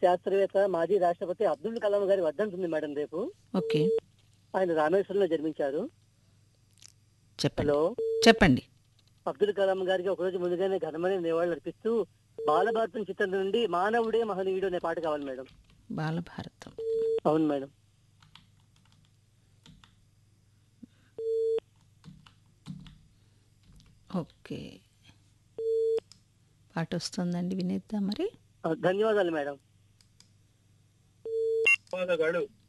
శాస్త్రవేత్త మాజీ రాష్ట్రపతి అబ్దుల్ కలాం గారి వర్ధంతుంది మేడం రేపు ఓకే ఆయన రామేశ్వరంలో జన్మించారు చెప్పండి హలో చెప్పండి అబ్దుల్ కలాం గారికి ఒక రోజు ముందుగానే ఘనమైన నివాళులు అర్పిస్తూ బాలభారతం చిత్రం నుండి మానవుడే మహనీయుడు అనే పాట కావాలి మేడం బాలభారతం అవును మేడం ఓకే పాట వస్తుందండి వినేద్దాం మరి ఆ, ధన్యవాదాలు మేడం ఉత్పాదగాడు